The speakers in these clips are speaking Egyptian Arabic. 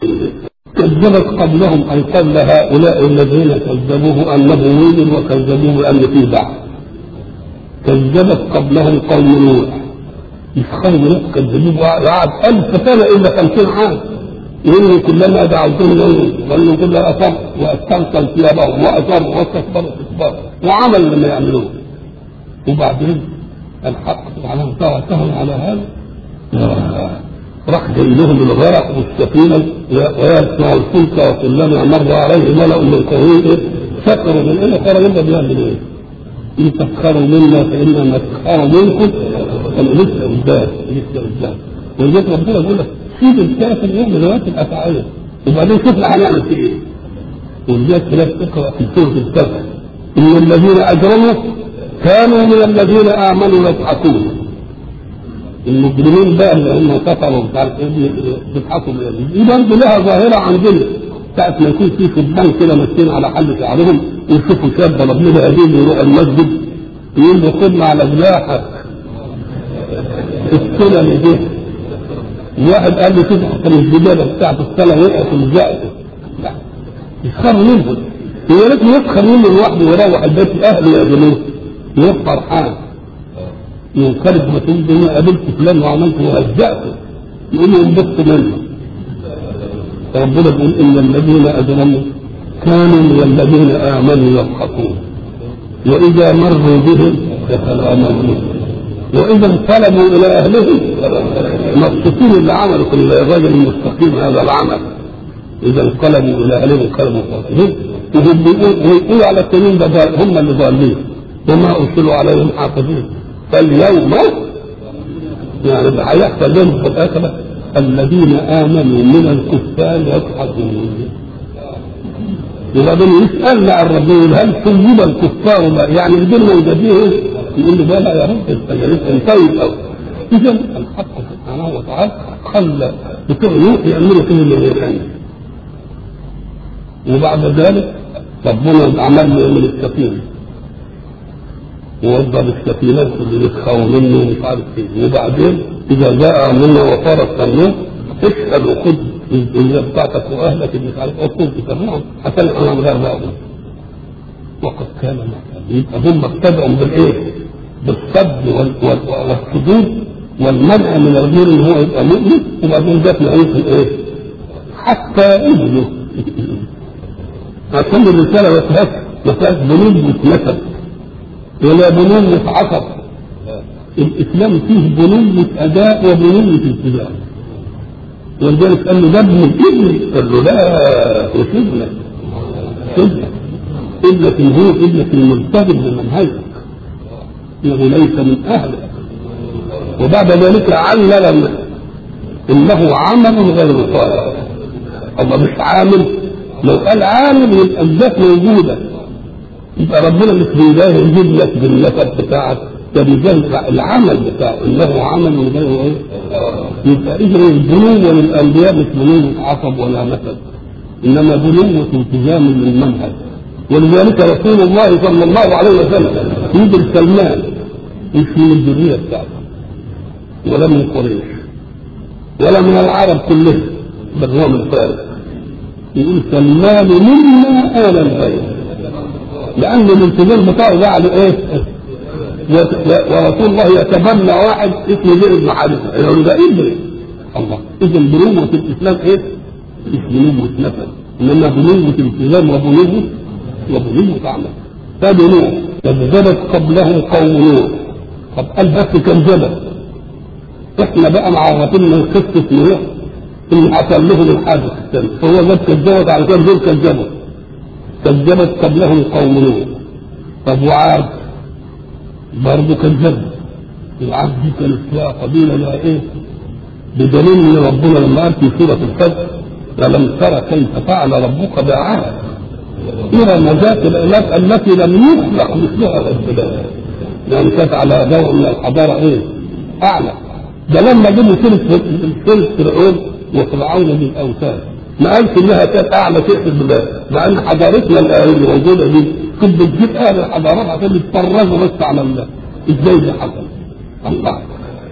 كذبت قبلهم أن قبل هؤلاء الذين كذبوه أنه ولد وكذبوه بأن فيه بعث كذبت قبلهم قوم نوح يسخروا ناس كذبوه قعد ألف سنة إلا خمسين عام إني كلما دعوتهم ظنوا كل أصر وأستنقل ثيابهم وأصر واستكبروا استكبارا وعمل لما يعملون وبعدين الحق سبحانه تركهم على هذا راح جاي لهم الغرق والسفينه ويصنع الفلك وكلما مر عليه ملأ من قومه سكروا من ايه ترى يبقى بيعمل ايه؟ ان تسخروا منا فانا نسخر منكم كان لسه قدام لسه قدام ولذلك ربنا يقول لك سيب الكافر يعمل ذوات الافعال وبعدين شوف هنعمل فيه ايه؟ ولذلك تلاقي تقرا في سوره الكهف ان الذين اجرموا كانوا من الذين امنوا يضحكون المجرمين بقى اللي هم كفروا ومش عارف ايه بيضحكوا دي برضه لها ظاهره عندنا ساعة ما يكون في شبان كده ماسكين على حل شعرهم يشوفوا شاب ضرب له قديم يروح المسجد يقول له خدنا على جناحك السنن دي واحد قال لي شوف كان الزباله بتاعت الصلاه وقعت وزقت يسخروا منهم يا ريت يسخر منه لوحده ويروح البيت اهله يقابلوه يروح فرحان ينقلب ما تقول ده انا قابلت فلان وعملت وهزأته يقول له انبسط منه ربنا بيقول ان الذين اجرموا كانوا من الذين امنوا يضحكون واذا مروا بهم يتغامزون واذا انقلبوا الى اهلهم مبسوطين اللي عملوا كل الراجل المستقيم هذا العمل اذا انقلبوا الى اهلهم انقلبوا فاضلين وهم بيقولوا على التنين ده هم اللي ضالين وما ارسلوا عليهم حافظين فاليوم يعني هيحصل بينهم في الاخره الذين امنوا من الكفار يضحكون وبعدين يسالنا عن ربنا هل كذب الكفار ما يعني البر موجودين يقول له لا يا رب انت لسه طيب قوي اذا الحق سبحانه وتعالى خلى بتوع نوح يعملوا كل اللي غير وبعد ذلك ربنا عمل له من السفينه ووضب السفينة اللي يسخروا منه ومش عارف ايه وبعدين إذا جاء امرنا وصار التنور اشهد وخذ الدنيا بتاعتك وأهلك اللي مش عارف ايه خذ تمام حتى أنا غير بقى وقد كان ما يبقى هم ابتدعوا بالإيه؟ بالصد والصدود والمنع من الغير ان هو يبقى مؤمن وبعدين جات نهايه الايه؟ حتى ابنه عشان الرساله ما فيهاش ما فيهاش بنود نسب ولا بنوة عصب الإسلام فيه بنوة أداء وبنوة التزام ولذلك قال له ده ابن ابني قال له لا مش ابنك ابنك ابنك هو ابنك الملتزم بمنهجك انه ليس من اهلك وبعد ذلك علل انه عمل غير صالح الله مش عامل لو قال عامل يبقى الذات موجوده يبقى ربنا مش بيجاه يجيب لك بالنسب بتاعك ده بيجاه العمل بتاعه انه عمل من غير ايه؟ يبقى اذا البنوه للانبياء مش بنوه عصب ولا نسب انما بنوه التزام للمنهج ولذلك رسول الله صلى الله عليه وسلم يجي سلمان مش من الذريه بتاعته ولا من قريش ولا من العرب كلهم بل هو من فارس يقول سلمان منا آل البيت لأن الالتزام بتاعه ده على إيه؟ ورسول الله يتبنى واحد اسمه زيد بن حارثة يقول ده ابني الله إذا بنوة الإسلام إيه؟ مش بنوة نفس إنما بنوة التزام وبنوة وبنوة عمل ده بنوة كذبت قبلهم قوم نوح طب قال بس كذبت احنا بقى معرفين من قصة نوح اللي حصل لهم الحادث الثاني هو جاب كذبت على كده دول كذبوا كذبت قبلهم قوم نوح طب وعاد برضه كذبوا وعاد دي كانت فيها قبيله لها ايه؟ بدليل ان ربنا لما قال في سوره الفجر ألم ترى كيف فعل ربك بعاد إرم ذات الآلاف التي لم يخلق مثلها في البلاد يعني كانت على نوع من الحضارة إيه؟ أعلى ده لما جابوا سيرة سيرة فرعون وفرعون بالأوثان ما قالش إنها كانت أعلى شيء في البلاد مع إن حضارتنا اللي موجودة دي كنت بتجيب أهل الحضارات عشان يتفرجوا بس على الله إزاي ده حصل؟ الله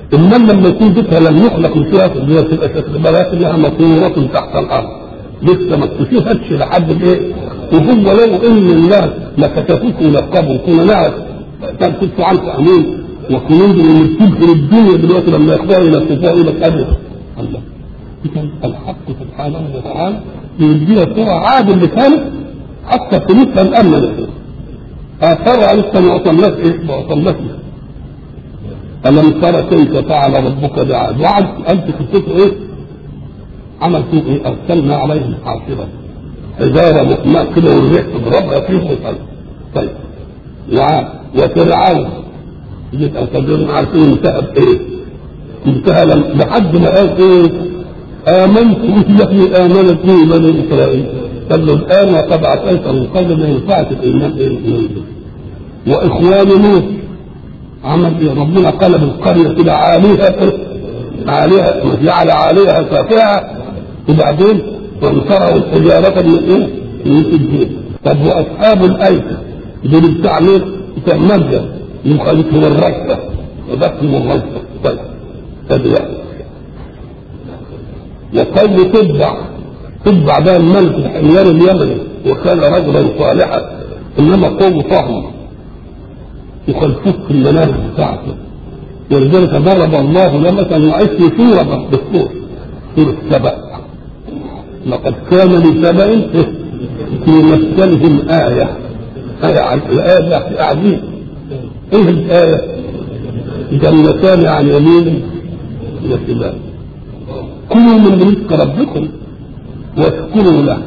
إنما لما يكون بيتها لم يخلق فيها تبقى تبقى لكنها مطورة تحت الأرض لسه ما اكتشفتش لحد الايه وهو لو ان الله ما كتبوش ولقبوا كنا نعرف كان كنت عنك امين وكنون من تدخل الدنيا دلوقتي لما ياخدوها الى الكفار يقول لك ابدا الله كان الحق سبحانه وتعالى يديها صورة عاد اللي كانت حتى قلوبها مأمنة آثارها لسه ما وصلناش إيه؟ ما وصلناش ألم ترى كيف فعل ربك بعاد وعد أنت قصته إيه؟ عمل فيه إيه؟ أرسلنا عليهم حاصبا حجارة مقماء كده والريح تضربها فيه وصل طيب وعاد وفرعون يبقى كبير عارفين انتهى بإيه؟ انتهى لحد ما قال إيه؟ آمنت مثل آمنت به بني إسرائيل قال له الآن وقد عصيت من قبل ما ينفعش الإيمان إيه وإخوان نوح عمل إيه ربنا قلب القرية كده عاليها عاليها جعل عليها سافعة وبعدين وانصروا الحجارة من إيه؟ من سجين طب وأصحاب الأيكة دول بتاع مين؟ بتاع مجد يخالفهم الرشة وبكهم الرشة طيب هذا واحد وقوم تبع تبع ده الملك الحميان اليمني وكان رجلا صالحا انما قوم طهم يخالفوك في المناهج بتاعته ولذلك ضرب الله لمثلا وعيش في سوره بالصور سوره سبأ لقد كان لسبأ في مسكنهم آية آية الآية عجيب إيه الآية؟ جنتان عن يمين وشمال كلوا من رزق ربكم واشكروا له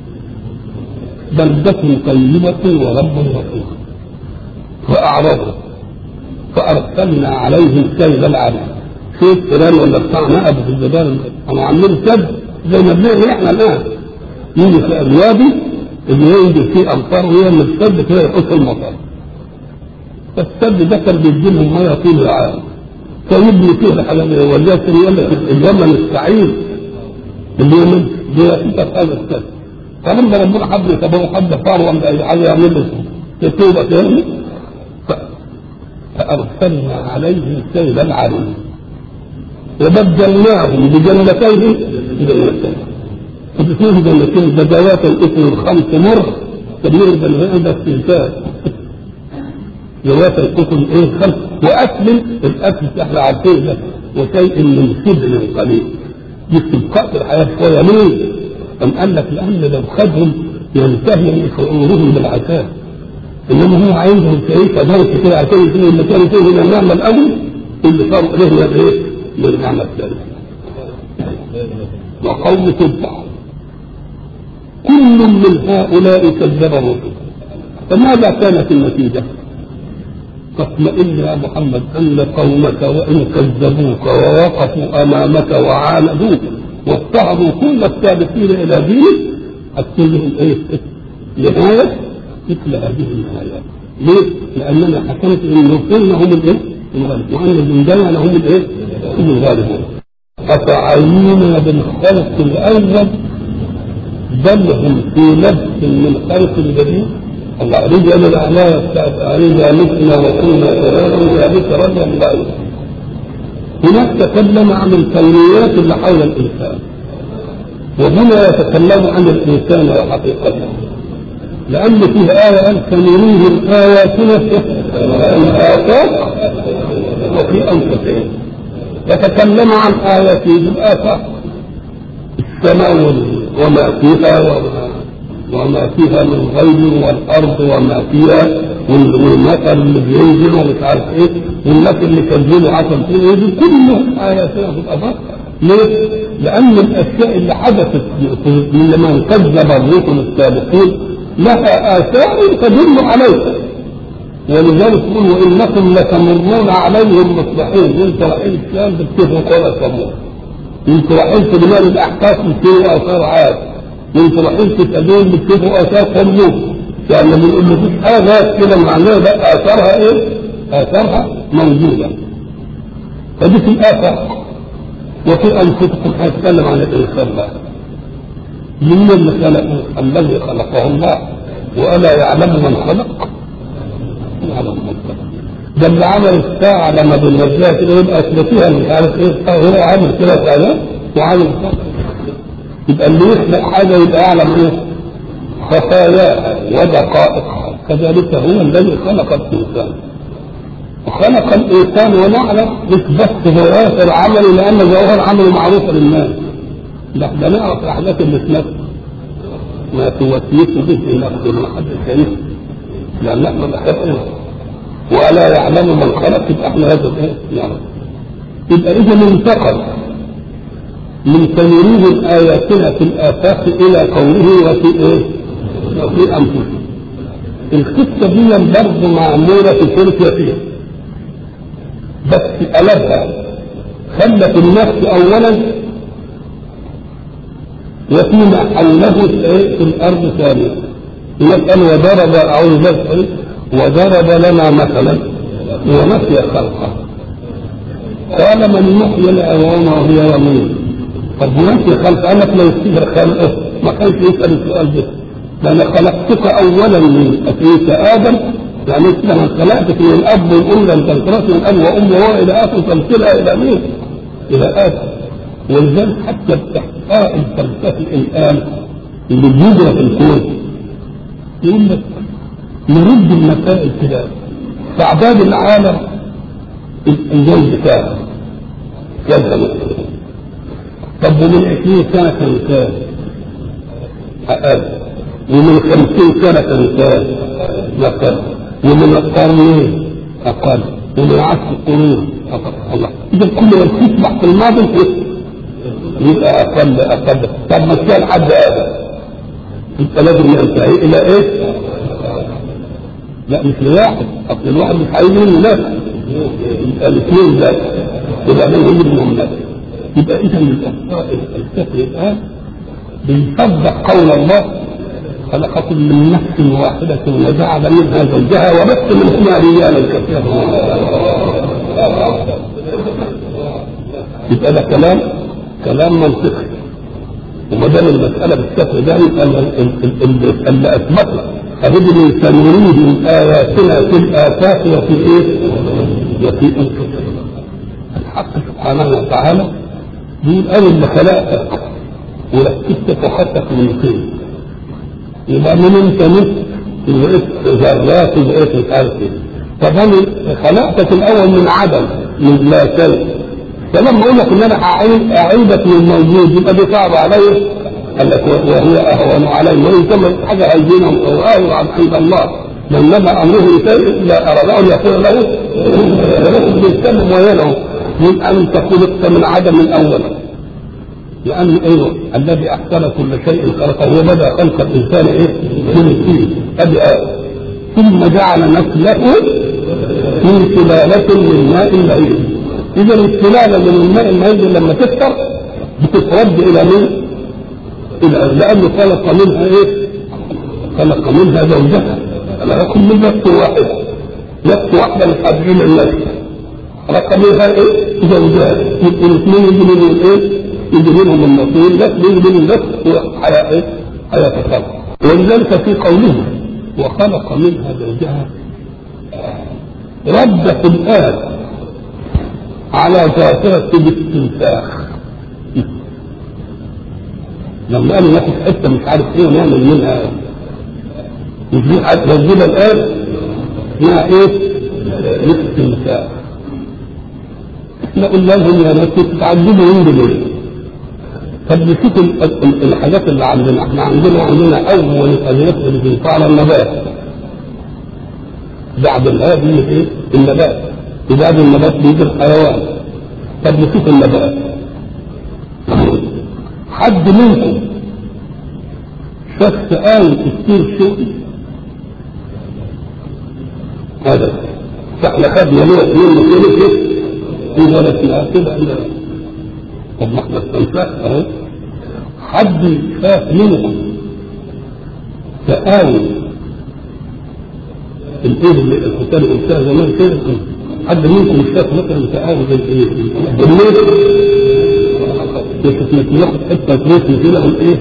بلدة طيبة ورب غفور فأعرضوا فأرسلنا عليهم سيل العرم شوف إيران ولا بتاع نقب في الجبال كانوا عاملين سد زي ما بنعمل احنا الآن يجي في الوادي اللي ينزل فيه أمطار ويعمل السد كده يحط المطر فالسد ده كان بيدي لهم ميه طول العام فيبني فيه الحلال ولكن يقول لك اليمن السعيد اليمن انت هذا السد فلما ربنا حب يتبعه حب فاروة عايز يعمل له توبة تاني فأرسلنا عليهم سيل العرم وبدلناهم بجنتين جنتين فبتكون جنتين بدايات الاسم الخمس مر تبليغ الجنتين ده استنتاج ذوات الكتب ايه خمس واكل الاكل احنا عارفين ده وشيء من سبل قليل يستبقاء في الحياه شويه ليه؟ أم قال لك لأن لو خدهم ينتهي شعورهم بالعذاب إنما هو عايزهم تعيش درس كده عشان يكونوا اللي كانوا فيه من النعمة الأول اللي صاروا إليه من إيه؟ من النعمة الثانية وقوم تبع كل من هؤلاء كذب الرسل فماذا كانت النتيجة؟ فاطمئن يا محمد ان قومك وان كذبوك ووقفوا امامك وعاندوك واضطهدوا كل السابقين الى دينك اكتب لهم ايه؟ نهايه مثل هذه النهايات. ليه؟ لاننا حكمت ان رسلنا هم الايه؟ الغالب وان جندنا هم الايه؟ هم الغالبون. افعينا بالخلق الاول بل هم في نفس من خلق جديد الله أريد أن الأعمال بتاعت أريد أن نسمع وكنا شبابا ذلك رجع الله هناك تكلم عن الكونيات اللي حول الإنسان وهنا يتكلم عن الإنسان وحقيقته لأن فيه آية قال سنريهم آياتنا في الآفاق وفي أنفسهم يتكلم عن آياته بالآفاق السماء وما فيها وما وما فيها من غيب والارض وما فيها والمطر اللي بينزل ومش عارف ايه والناس اللي كذبوا عشان فيه دي كلها اياتنا في الافاق ليه؟ لان الاشياء اللي حدثت من من كذب الرسل السابقين لها اثار تدل عليها ولذلك يقول وانكم لتمرون عليهم مصبحين انت رايحين الشام بتشوفوا قرى ثمود انت رايحين في بلاد الاحقاف بتشوفوا اثار عاد وانتوا رايحين تتقابلون بتشوفوا اثار قبله يعني لما نقول مفيش حاجه كده معناها بقى اثارها ايه؟ اثارها موجوده فدي في الاثر وفي انفسكم هيتكلم عن الانسان بقى مين اللي خلقه؟ الذي خلقه الله والا يعلم من خلق؟ يعلم من خلق ده اللي عمل الساعة لما بنوزعها كده يبقى ثلاثيها مش عارف ايه هو عامل كده كذا وعامل كذا يبقى اللي يخلق حاجة يبقى يعلم ايه خفاياها ودقائقها كذلك هو الذي خلق الإنسان وخلق الإنسان ونعلم مش بس ظواهر عمله لأن ظواهر عمله معروفة للناس لا ده نعرف الأحداث اللي في نفسه ما توسوس به نفسه ما حد شايفه لأن احنا نحب ولا يعلم من خلق يبقى احنا هذا الايه يعني يبقى إذا انتقل من سنريهم آياتنا في الآفاق إلى قوله وفي إيه؟ وفي أنفسهم. القصة دي برضه معمولة في سورة ياسين. بس قلبها خلت النفس أولا وفي محله في الأرض ثانية. يسأل وضرب أعوذ بالله وضرب لنا مثلا ونسي خلقه. قال من يحيي العظام وهي رميم طب ونسي خلق قال لك لو يستجر خلقه ما كانش يسأل السؤال ده ده انا خلقتك اولا من ابيك ادم يعني انت لما خلقتك من الاب والام لم تنقرأ من الاب وام وهو الى اخر تمثلها الى مين؟ الى ادم ولذلك حتى التحقيق الفلسفي الان اللي بيجرى في الكون يقول لك نرد المسائل كده تعداد العالم الجو بتاعه يذهب طب ومن 20 سنة كان كام؟ أقل ومن 50 سنة كان كام؟ أقل ومن القرنين أقل ومن عشر قرون أقل الله إذا كل ما تصبح في الماضي يبقى أقل أقل طب ما كان حد آدم يبقى لازم ينتهي إلى إيه؟ لا مش لواحد أصل الواحد مش هيجي منه ناس يبقى الاثنين ذات يبقى من يجي منهم ناس يبقى اذا الفلسفه الان بيصدق قول الله خلقكم من نفس واحدة وجعل منها زوجها وبث منهما رجالا كثيرا يبقى ده كلام كلام منطقي وما دام المسألة بالشكل ده يبقى اللي أثبته أبدا سنريهم آياتنا في الآفاق وفي إيه؟ وفي أنفسهم الحق سبحانه وتعالى يقول انا اللي خلقتك وركبتك وخدتك من طين يبقى من انت نص وبقيت ذرات وبقيت مش عارف ايه طب انا خلقتك الاول من عدم من لا شيء فلما اقول لك ان انا اعيد اعيدك من موجود يبقى دي صعب عليا قال لك وهو اهون علي وان كان حاجه هينه واهون عند الله من نبع امره لشيء لا اراد ان يقول له بيتكلم وينه من ان خلقت من عدم اولا لان ايوه الذي احسن كل شيء خلقه وبدا خلق الانسان ايه؟ من الطين ادي آه. ثم جعل نسله من سلاله من ماء مهين اذا السلاله من الماء المهين لما تكثر بتترد الى مين؟ الى لانه خلق منها ايه؟ خلق منها زوجها خلقكم من نفس واحده نفس واحده لتبعين النفس خلق منها ايه؟ زوجات يبقوا الاثنين يجي منهم ايه؟ يجي منهم النصير نفس يجي منهم نفس حياه ايه؟ حياه الخلق ولذلك في قوله وخلق منها زوجها رد في الآن على ظاهرة الاستنساخ لما قالوا ناخد حتة مش عارف ايه ونعمل منها يجي حد ربنا الآن فيها ايه؟ الاستنساخ احنا قلنا لهم يا ناس تتعجبوا من ليه؟ طب نشوف الحاجات اللي عندنا احنا عندنا عندنا اول الحاجات اللي بتنفع على النبات بعد هذه ايه؟ النبات وبعد النبات بيجي الحيوان طب نشوف النبات حد منكم شخص قال كتير شغل هذا فاحنا خدنا له اثنين من كده في ولد كده طب ما احنا استنساخ اهو حد خاف منكم تآوي الايه اللي القتال قلتها زمان كده حد منكم شاف مثلا تآوي زي ايه؟ بالليل كيف ياخد حته رسم كده والايه؟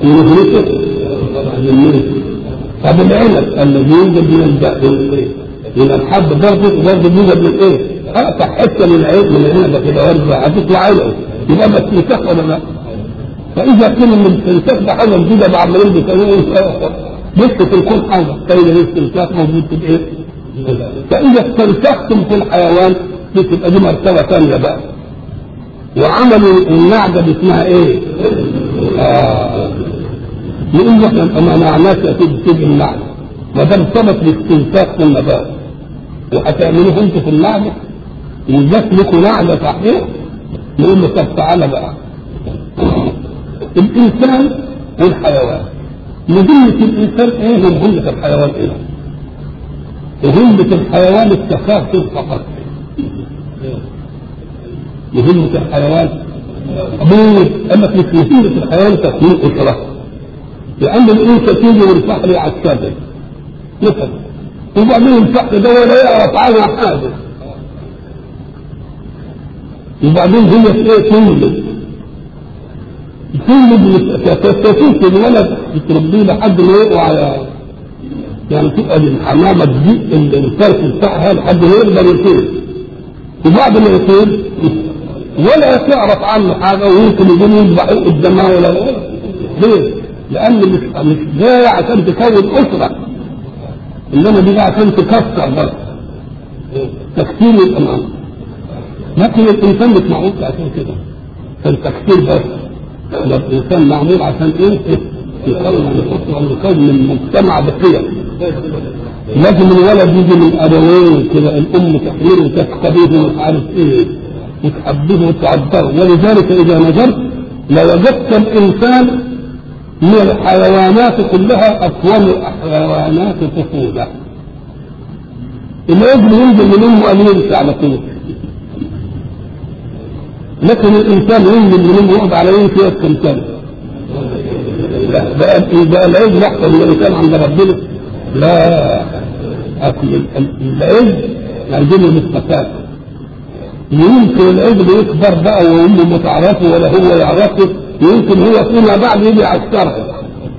ونهرسه بالليل طب العنب الذي يوجد من الباء من الحب برضه برضه بيوجد من ايه؟ اقطع حته من العين من العنبه كده وارجع هتطلع عينه يبقى ما استنساخ ولا لا؟ فاذا كان من الاستنساخ ده حاجه جديده بعملين بيسموه لسه في الكون حاجه فاذا الاستنساخ موجود في الايه؟ فاذا استنسختم في الحيوان بتبقى دي مرتبه ثانيه بقى وعملوا النعجه دي اسمها ايه؟ آه. نقول احنا ما معناش اكيد تيجي النعجه ما دام ثبت الاستنساخ في النبات وهتعملوه انتوا في النعجه وجات لكم نعجه صحيح نقول له طب تعالى بقى الانسان والحيوان مهمة الانسان ايه ومهمة الحيوان ايه؟ مهمة الحيوان التكاثر فقط مهمة الحيوان أبوه قال لك مش مهمة الحيوان تكوين أسرة لأن الأنثى تيجي والفحل على السابق مثلا وبعدين الفحل ده ولا يعرف عنها حاجة وبعدين هي ايه تولد تولد تستفيد الولد تربيه لحد ما يقع على يعني تبقى الحمامة دي الفرس بتاعها لحد ما يقدر يطير وبعد ما يطير ولا تعرف عنه حاجة ويمكن يكون يذبحوه قدامها ولا ليه؟ لأن مش مش جاي عشان تكون أسرة إنما دي عشان تكسر بس تكسير الأمام لكن الإنسان مش معمول عشان كده عشان تكسير بس ده الإنسان معمول عشان إيه؟ يكون يكون من مجتمع بقيم لازم الولد يجي من أبوين كده الأم تحمله وتستبيه ومش عارف إيه وتحبه وتعبره ولذلك إذا نظرت لوجدت الإنسان من الحيوانات كلها أطول الحيوانات طفولة الابن ينزل من أمه أن ينسى على طول لكن الإنسان ينزل من أمه يقعد على ينسى يسكن سنة لا بقى بقى العيد أحسن من الإنسان عند ربنا لا أكل العيد عندنا مستفاد يمكن العجل يكبر بقى وامه ما تعرفه ولا هو يعرفه يمكن هو فيما بعد يجي يعسكرها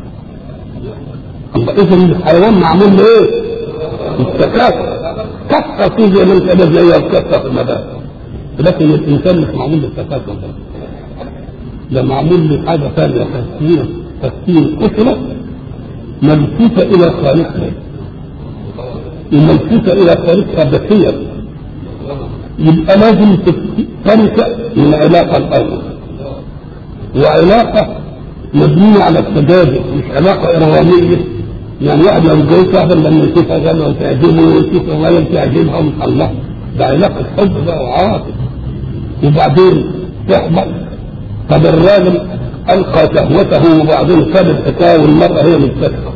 اذا الحيوان معمول لايه؟ التكاثر كثر فيه زي ما انت قال زي الكثر في المدى لكن الانسان مش معمول للتكاثر ده ده معمول لحاجه ثانيه تسكين تسكين اسره ملفوته الى خالقها وملفوته الى خالقها بقيه يبقى لازم تنشأ من علاقة الأول وعلاقة مبنية على التجاذب مش علاقة إرغامية يعني واحد لو جاي واحدة لما يشوفها غنى وتعجبه ويشوفها غنى تعجبها ومش الله ده علاقة حب بقى وعاطف وبعدين تحبط طب الراجل ألقى شهوته وبعدين خد الحكاية والمرأة هي اللي بتدفع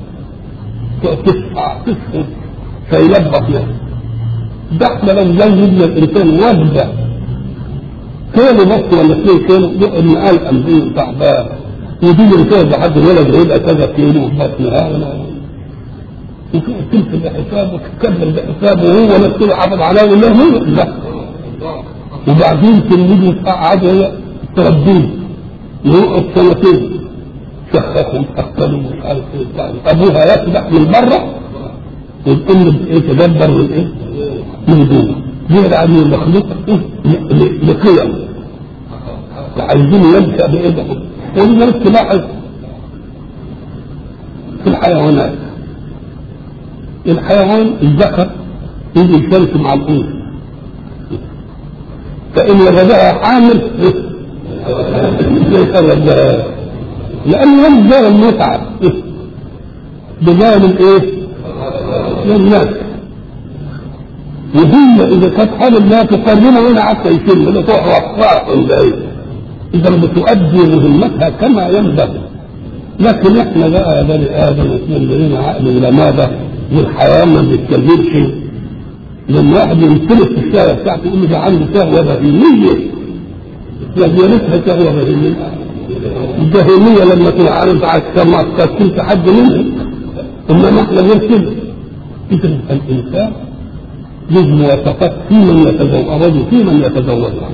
تسعى تسعى فيلبط نفسه ده احنا لو زوجنا الانسان وجبه كيلو بس ولا اثنين كيلو يقعد مقال قلبين تعبان ودي اللي كده لحد الولد هيبقى كذا كيلو بطنها وتمسك بحسابه وتتكلم بحسابه وهو نفسه حافظ عليه ولا هو لا وبعدين تلميذه تقعد هي تربيه يقعد سنتين شخخوا وتأكلوا ومش عارف ايه ابوها يسبح من بره والام تدبر من ايه؟ من جوه دي عن المخلوق لقيم عايزين ينشا بايدهم ولذلك تلاحظ في الحيوانات الحيوان الذكر يجي يشارك مع الانثى فان وجدها حامل لان يبدا المتعه بجانب ايه؟ للناس وهي اذا كانت حامل لا تقربها هنا حتى يشم لا تعرف فرق بعيد اذا بتؤدي مهمتها كما ينبغي لكن احنا بقى يا بني ادم اثنين لنا عقل ولا ماذا والحيوان ما بيتكلمش لما واحد يمتلك في الشارع بتاعته يقول له ده عنده شهوه بهيميه يا ريتها شهوه بهيميه البهيميه لما تنعرض على السماء تكلت حد منهم انما احنا غير كده اذا الانسان له مواصفات في من يتزوج في من يتزوجها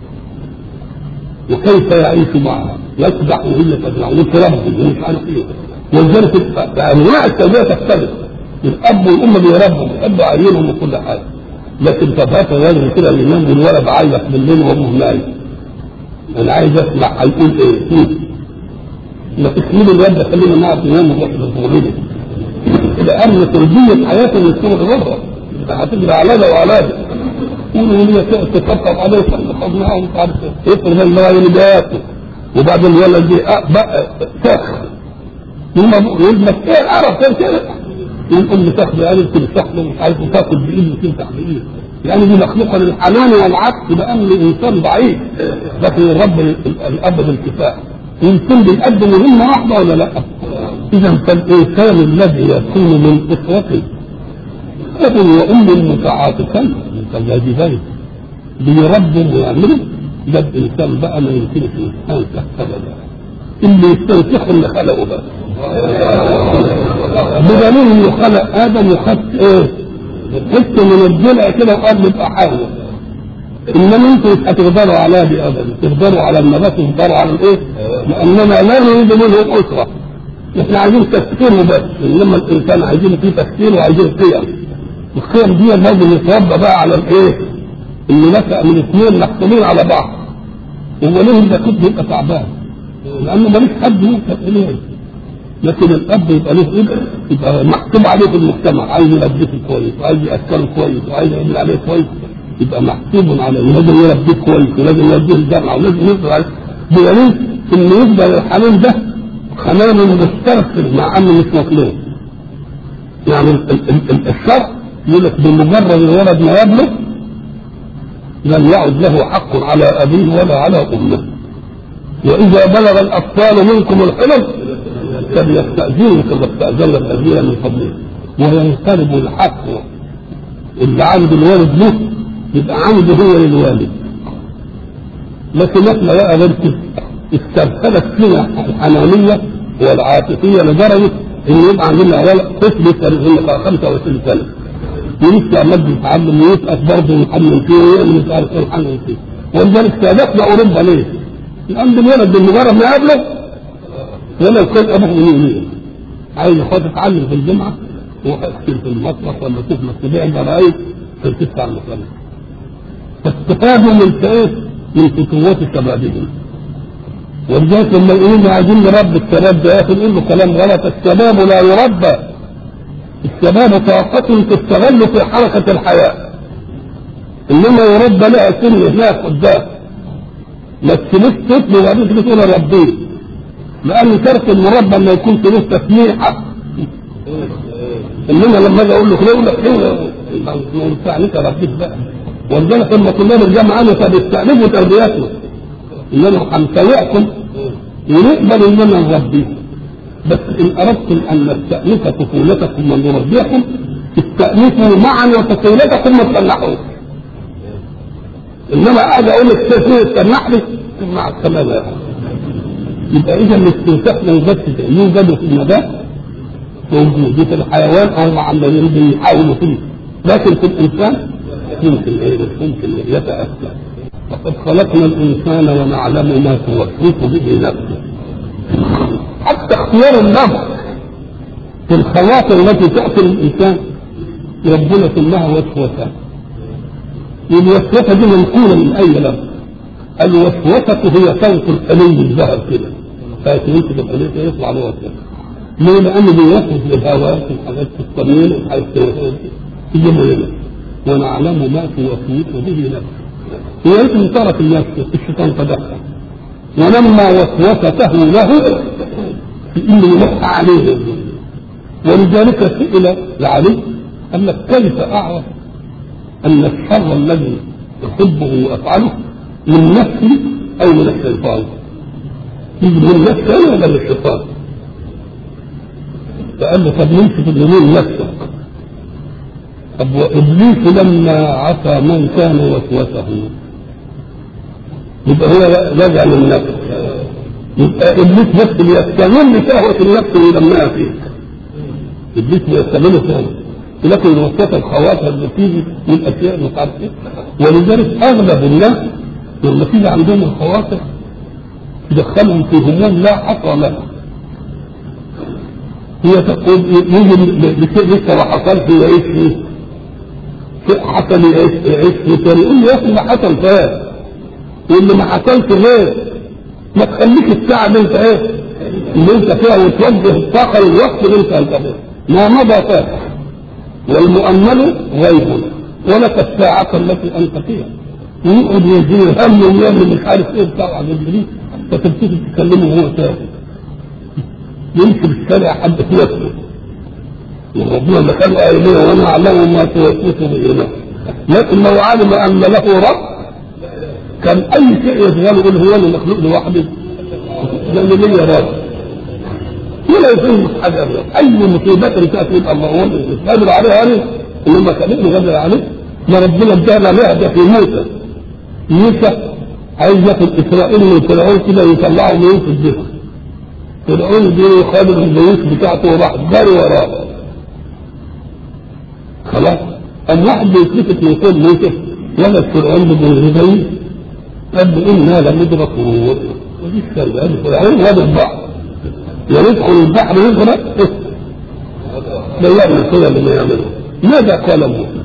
وكيف يعيش معها يسبح وهي تسبح وتربي ومش عارف ايه ولذلك انواع التربيه تختلف الاب والام بيربوا بيحبوا عيالهم وكل حاجه لكن طب هات الراجل كده اللي ينام والولد عيط بالليل وامه نايم انا عايز اسمع هيقول ايه؟ ما تكمل الواد ده خلينا نعرف ننام ونروح للمولد ده امن تربيه حياته من سوء الرضا هتجري على ده وعلى ده قولوا لي تطبطب عليه تطبطب معاه ومش عارف ايه افرض ان هو اللي بياكل وبعدين الولد دي بقى سخ ثم يقول لك ايه العرب كده يقول لي تاخد قال انت بتاخد مش عايز تاكل بايد وتمسح بايد يعني دي مخلوقه للحنان والعطف لان الانسان ضعيف لكن الرب الاب بالكفاءه يمكن بيقدم مهمه واحده ولا لا؟ اذا فالانسان الذي يكون من اسرته اب وام متعاطفين متجاذبين بيربوا ويعملوا ده الانسان بقى ما يمكنش الانسان تحت ابدا اللي يستنسخ اللي خلقه بس بدليل انه خلق ادم وخد ايه؟ حته من الضلع كده وقال يبقى حاول انما انتم مش هتقدروا على دي ابدا تقدروا على النبات تقدروا على الايه؟ لاننا لا نريد منه اسره احنا عايزين تفكيره بس انما الانسان عايزين فيه تفكير وعايزين قيم القيم دي لازم يتربى بقى على الايه؟ اللي نشأ من اثنين محكومين على بعض هو ليه اذا كنت يبقى تعبان؟ لانه ماليش حد يوصل اليه لكن الاب يبقى له ابن يبقى محسوب عليه في المجتمع عايز يلبسه كويس وعايز ياكله كويس وعايز يعمل عليه كويس يبقى محسوب عليه ولازم يربيه كويس ولازم يوديه الجامعه ولازم يفضل عليه بدليل ان يفضل الحنان ده حنان مسترسل مع انه مش مطلوب يعني الشرع يقول لك بمجرد الولد ما يبلغ لم يعد له حق على ابيه ولا على امه واذا بلغ الاطفال منكم الحلم فليستاذنوا كما استاذن الذين من قبلهم وينقلب الحق اللي عند الوالد له يبقى عنده هو للوالد لكن احنا بقى غير كده استرسلت فينا الحنانيه والعاطفيه لدرجه ان يبقى عندنا ولد طفل يبقى 25 سنه ولسه عمال بيتعلم ويسقط برضه ويحمل فيه ويعمل مش عارف ايه ويحمل فيه ولذلك سابقنا اوروبا ليه؟ لان الولد بمجرد ما يقابله ولو كان ابوه من عايز يخاف يتعلم في الجامعه ويغسل في المطبخ ولا تفلس تبيع الجرايد تدفع المصاريف فاستفادوا من ايه؟ من فتوات شبابهم ولذلك لما يقولوا عايزين نربي الشباب ده يا اخي نقول له كلام غلط الشباب لا يربى الشباب طاقة تستغل في حركة الحياة انما يربى لها سن هناك قدام ما تسيبوش طفل وبعدين تيجي تقول ربيه لان ترك المربى ما يكون له تسميحه انما لما اجي اقول له كده يقول لك ايه ما ينفعنيش اربيك بقى ولذلك لما كنا بنجمع عنه فبيستأنفوا تربيته اننا هنسيعكم ونقبل اننا نربيكم بس ان اردتم ان نستأنف طفولتكم ونربيكم استأنفوا معا وطفولتكم ما تفلحوش انما قاعد اقول لك كيف تسمح لي مع السلامه يا اخي يبقى اذا الاستنساخ لو بس يوجد في النبات موجود في الحيوان او مع الذين بيحاولوا فيه لكن في الانسان يمكن ايه يمكن يتاثر وقد خلقنا الانسان ونعلم ما توسوس به نفسه حتى اختيار النفس في الخواطر التي تاتي للانسان ربنا سماها وسوسه والوسوسه دي منقوله من اي لفظ الوسوسه هي صوت الحلي الذهب كده فيتنسب الحلي يطلع له وسوسه ليه؟ لأنه بيوسوس للهواء في الحاجات في الصميم الحاجات في جملنا ونعلم ما توسوس به نفسه هي ريت ترك النفس الشيطان تدخل ولما وسوسته له في انه يلح عليه ولذلك سئل لعلي قال لك كيف اعرف ان الشر الذي احبه وافعله من نفسي او من الشيطان يجي من نفسي انا ولا من الشيطان فقال له طب نمسك اليمين نفسك طب وابليس لما عصى من كان وسوسه يبقى هو راجع للنفس يبقى ابليس بس بيستغل شهوه النفس ويلمها فيك ابليس بيستغل شهوه لكن الوسوسه الخواطر اللي بتيجي من الاشياء مش عارف ايه ولذلك اغلب الناس لما تيجي عندهم الخواطر تدخلهم في هموم لا حصر لها هي تقول يجي بشيء لسه ما حصلش يعيش فيه شيء حصل يعيش يعيش فيه تاني يقول لي يا اخي ما حصل فات واللي ما حصلش غير ما تخليك الساعة اللي انت ايه اللي انت فيها وتوجه الطاقة للوقت اللي انت هتقابله ما مضى فات والمؤمل غيب ولك الساعة التي انت فيها ويقعد يزيد هم ويعمل مش عارف ايه بتاع على الجديد فتبتدي تكلمه وهو ساكت يمشي بالشارع حد في نفسه وربنا اللي كان قايلين وانا اعلم ما توسوس به نفسه لكن لو علم ان له رب كان اي شيء يشغله يقول هو اللي مخلوق لوحده لان ليا رب ولا يفهم حاجه ابدا اي مصيبه تاتي يبقى الله هو اللي قادر عليها انا انما كان قادر عليه ما ربنا ادانا لعبه في موسى موسى عايز ياخد اسرائيل من فرعون كده يطلعه من في الذهن فرعون دي خد البيوت بتاعته وراح جري وراه خلاص قام واحد بيتلفت من كل موسى ولد فرعون بدون البيت قال له انا لمدركون ودي السلبة قال فرعون هذا البحر يا ندخل البحر يغرق لا يعمل كده اللي ما يعمله ماذا قال موسى؟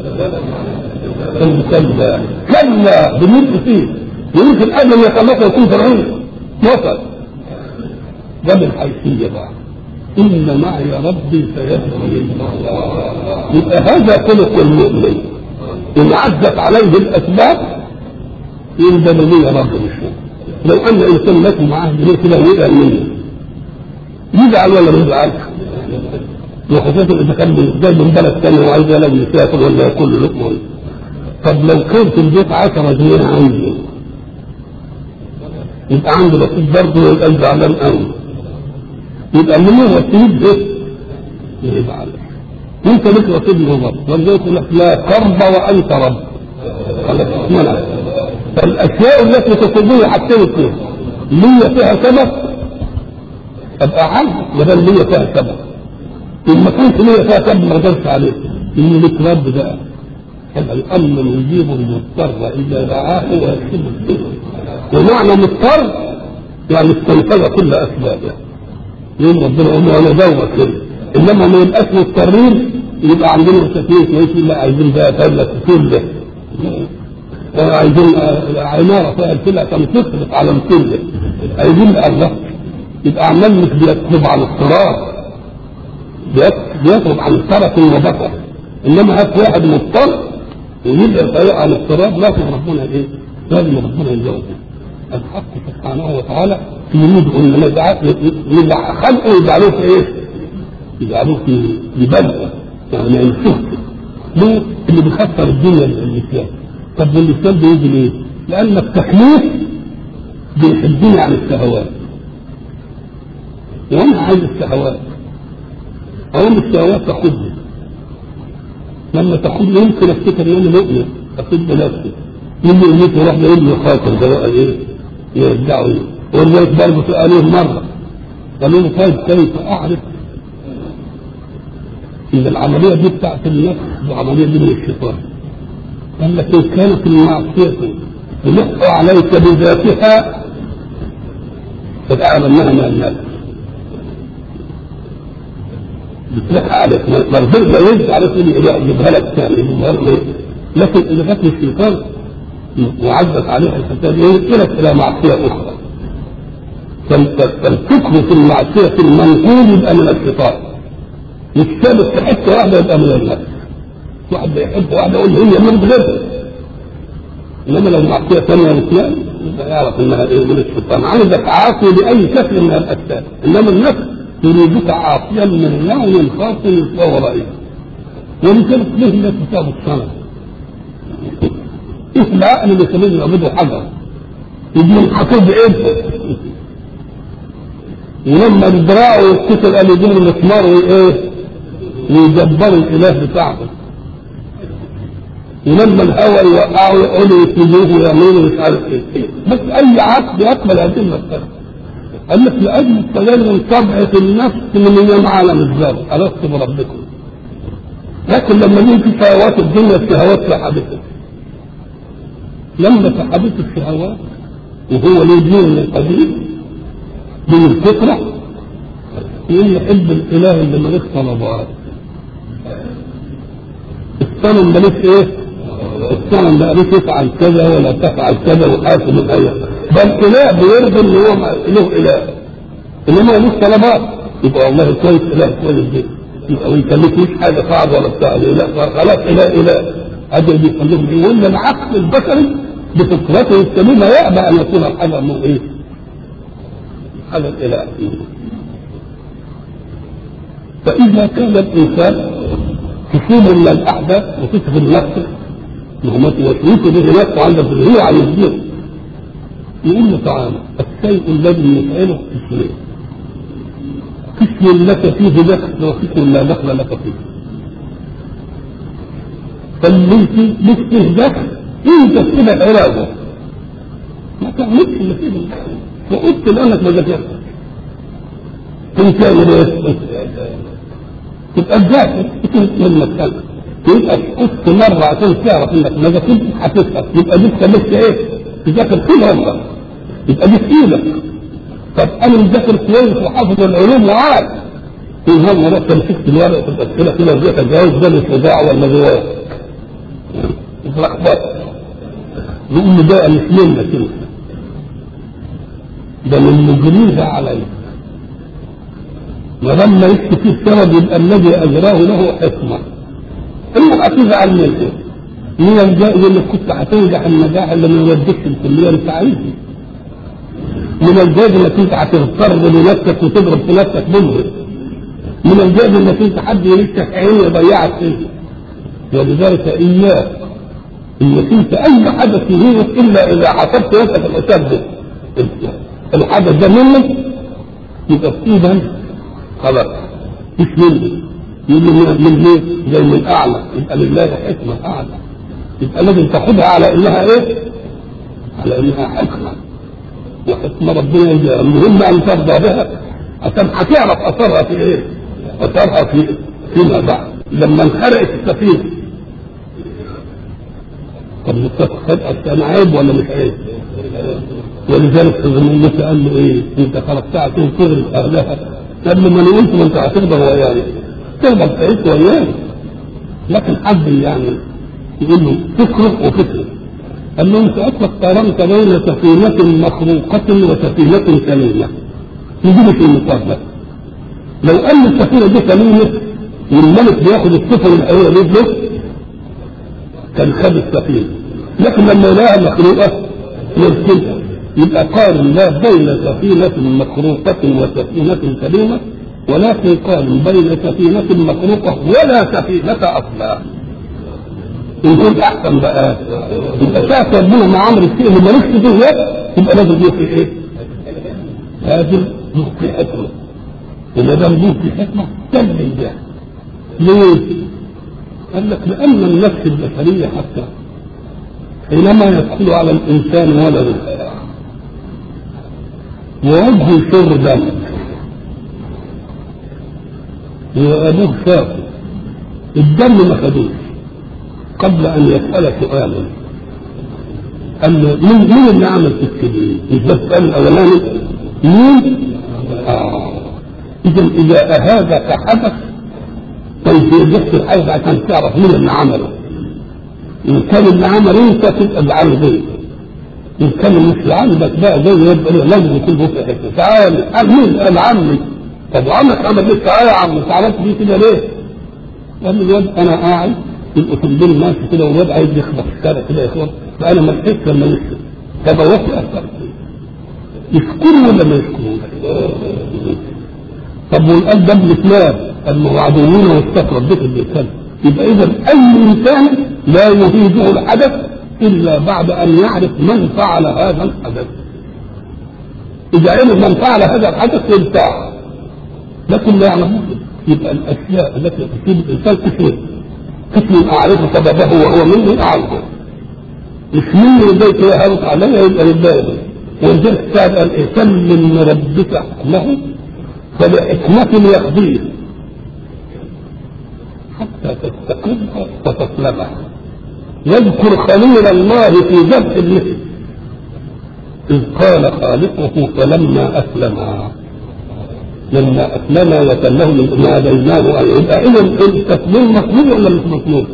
كلا كلا بالنسبة فيه يمكن قبل ما يخلص يكون فرعون وصل جاب الحيثية بقى إن معي ربي سيهدين يبقى هذا خلق المؤمن إن عزت عليه الأسباب يندم لي رب مش لو أن إنسان مات معاه جنيه كده وقع منه يزعل ولا ما يزعلش؟ وخصوصا إذا كان جاي من بلد ثاني وعايز يلاقي يسافر ولا ياكل لقمة طب لو كان في البيت 10 جنيه عنده يبقى عنده رصيد برضه يبقى زعلان قوي يبقى من الرصيد ايه؟ يبقى انت لك رصيد نظر ولذلك يقول لك لا قرب وانت رب خلاص منع فالاشياء التي تصيبني حاجتين اثنين ليا فيها سبب ابقى عنه ما دام ليا فيها سبب ان ما كانش ليا فيها سبب ما اقدرش عليه ان لك رب بقى هذا الامن يجيب المضطر اذا دعاه ويكتب السر ومعنى مضطر يعني استنفذ كل اسبابه يوم ربنا يقول له انا دوت كده انما ما يبقاش مضطرين يبقى عندنا تكليف يقول لا عايزين بقى تابلت كله عايزين عماره فيها الفيلا كم تصرف على الكل عايزين الله يبقى عمال مش بيكتب على اضطرار بيكتب عن ترك وبطر انما هات واحد مضطر ويبقى طريق على الاضطراب لازم ربنا ايه؟ لازم ربنا يجاوبه الحق سبحانه وتعالى يريد ان نجعل خلقه يجعلوه في ايه؟ يجعلوه في لبلده يعني ما ينسوه ليه؟ اللي بيخسر الدنيا الاسلام طب الاسلام بيجي ليه؟ لان التكليف بيحدني عن الشهوات وانا عايز الشهوات اقوم الشهوات تاخدني لما تاخدني يمكن افتكر ان انا مؤمن اخد بنفسي يجي يموت وراح يقول لي خاطر ده بقى ايه؟ يرجعوا ايه؟ ولذلك برضه سالوه مره قالوا له طيب كيف اعرف ان العمليه دي بتاعت النفس والعمليه دي من الشيطان قال لك ان كانت المعصيه تلح عليك بذاتها فتعلم انها من النفس بتلح عليك ما رضيت ما يرجع عليك يجيبها لك ثاني يجيبها لك لكن اذا جت الشيطان وعزت عليها الفساد ينقلك الى معصيه اخرى فالفكر في المعصيه المنقول يبقى من الشيطان يكتبت في حته واحده يبقى من النفس واحد يحب واحده يقول هي من غيرها انما لو معصيه ثانيه واثنين يبقى يعرف انها ايه من الشيطان عايزك عاصي باي شكل من الاشكال انما النفس تريدك عاصيا من نوع خاص وهو رأيه ولذلك ليه الناس تساوي الصنم ايه العقل اللي يخليهم يعبدوا حجر يجي ينحطوا بايدهم ولما الدراع يتكسر قال يجيبوا المسمار وايه ويدبروا الاله بتاعهم ولما الهوى يوقعوا يقولوا يسجدوه ويعملوا مش عارف ايه بس اي عقل يقبل هذه المساله قال لك لاجل التدين طبعه النفس من يوم عالم الذر الست بربكم لكن لما نيجي شهوات الدنيا الشهوات سحبتها لما سحبت الشهوات وهو له دين من قديم من الفطرة يقول يحب الاله اللي ملوش طلبات الصنم ملوش ايه؟ الصنم ده ملوش يفعل كذا ولا تفعل كذا وحاسب الايه بل اله بيرضي ان هو له اله انما ملوش طلبات يبقى والله كويس اله كويس جدا يبقى ما يكلفنيش حاجه صعبه ولا بتاع لا خلاص اله اله هذا بيخليهم ايه؟ ولا العقل البشري بفطرته السليمه يأبى ان يكون الحاجه انه ايه؟ على الاله فإذا كان الإنسان تصيب من الأحداث وتشغل نفسه نعمته وتوصي به نفسه عند هو عن الدين يقول له تعالى الشيء الذي يفعله قسمين قسم لك فيه دخل وقسم لا دخل لك فيه فاللي لك فيه دخل انت كده علاجه ما تعملش اللي فيه وقلت لانك ما ذاكرتش كنت تعمل ايه؟ تبقى تذاكر من مكانك يبقى قلت مرة عشان تعرف انك ما ذاكرتش هتسقط يبقى لسه لسه ايه؟ تذاكر طول عمرك يبقى دي في ايدك طب انا مذاكر كويس وحافظ العلوم وعارف ان هم رحت مسكت الورق في الاسئله كده وجيت اجاوب ده مش وجاع ولا جواب اتلخبطت يقول لي ده مش منك انت ده من مجريها عليك ولما يكتب فيه السبب يبقى الذي اجراه له حكمه انك هتزعل منه من الجائز انك كنت هتنجح النجاح اللي ما يوديكش الكليه اللي انت عايزها من الجائز انك انت هتضطر لنفسك وتضرب في نفسك منه من الجائز انك انت حد يلفك عين يضيعك فيه ولذلك اياك انك انت اي حدث يهينك الا اذا حسبت نفسك الحساب ده الحدث ده منك يبقى في ايدك خلاص مش مني يجي من من ليه؟ زي من الاعلى يبقى لله حكمه اعلى يبقى لازم تاخدها على انها ايه؟ على انها حكمه وحكمه ربنا يجي المهم ان ترضى بها عشان هتعرف اثرها في ايه؟ اثرها في فيما بعد لما انخرقت السفينه طب كان عيب ولا مش عيب؟ ولذلك ابن موسى قال له ايه؟ انت خلقتها عشان تغرق اهلها قبل ما نقولت ما انت هتقدر وياي تقدر تعيش وياي لكن حد يعني يقول له فكره وفكره قال له انت اصلك قارنت بين سفينة مخروقة وسفينة سليمة يجيب في المقابلة لو قال السفينة دي سليمة والملك بياخد السفن الحقيقية رجله كان خد السفينة لكن لما يلاقيها مخلوقة يرسلها يبقى قارن لا بين سفينة مخروقة وسفينة سليمة ولكن قارن بين سفينة مخروقة ولا سفينة أصلا إن كنت أحسن بقى يبقى شاف ربنا مع عمرو الشيء اللي مالكش فيه يبقى لازم يبقى في إيه؟ لازم يبقى في حكمة وما دام يبقى في حكمة كمل ده ليه؟ قال لك لأن النفس البشرية حتى حينما يدخل على الإنسان ولده ووجهه شر دم وابوه شافه الدم ما خدوش قبل ان يسال سؤالا قال له مين مين اللي عمل في الكبير؟ مش بس قال الاولاني مين؟ آه. اذا اذا هذا حدث كيف يحصل الحدث عشان تعرف مين اللي عمله ان كان اللي عمله انت تبقى بعمل غيرك ان كان مش عندك بقى زي يبقى لازم يكون في حته تعالى قال مين قال عمي طب عمك عمل ليه تعالى يا عم انت عملت ليه كده ليه؟ قال لي الواد انا قاعد يبقوا في البين ماشي كده والواد عايز يخبط الشارع كده يا اخوان فانا ما لحقتش لما يشرب فبوظت اثر يشكروا ولا ما يشكرون؟ طب والقلب ده ابن كلاب قال عدوون واستكبر بك الانسان يبقى اذا اي انسان لا يفيده الحدث إلا بعد أن يعرف من فعل هذا الحدث إذا علم من فعل هذا الحدث يرتاح لكن لا يعلمون يبقى الأشياء التي تصيب الإنسان قسمين قسم أعرف سببه وهو مني أعرفه مش مني لديك يا هارت علي يبقى لله ولذلك سأل الإنسان من ربك حكمه فلحكمة يقضيه حتى تستقر وتسلمه يذكر خليل الله في ذبح المثل إذ قال خالقه فلما أسلم لما اسلم وسلمه ناديناه ان يبقى اذا التسليم مطلوب ولا مش مطلوب؟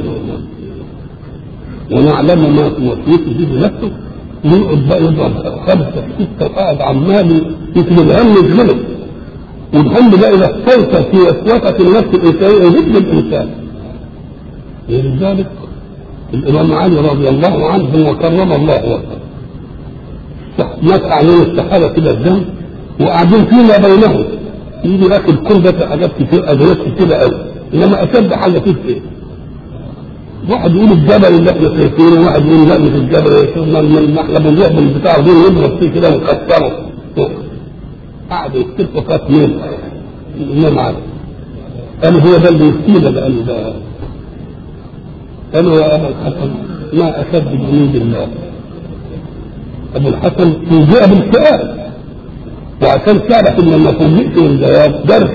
ونعلم ما توسوس به نفسه ويقعد بقى يضرب خمسه سته وقاعد عمال يكتب الهم يجمله والهم ده اذا استيقظ في وسوسه النفس الانسانيه يذل الانسان ولذلك الامام علي رضي الله عنه وكرم الله وجهه ناس عليهم السحابه كده الدم وقاعدين فيما بينهم يجي ياكل كل ده حاجات كتير ادوات كتيره قوي انما اشد حاجه فيه ايه؟ واحد يقول الجبل اللي احنا شايفينه واحد يقول لا مش الجبل يا من احنا بنروح بالبتاع دي نضرب فيه كده ونكسره قعد يكتب فات مين الامام علي قال هو ده اللي يفتينا ده قال ده قالوا يا ابا الحسن ما اشد جنود الله ابو الحسن فوجئ بالسؤال وعشان تعرف ان لما فوجئت بالجواب درس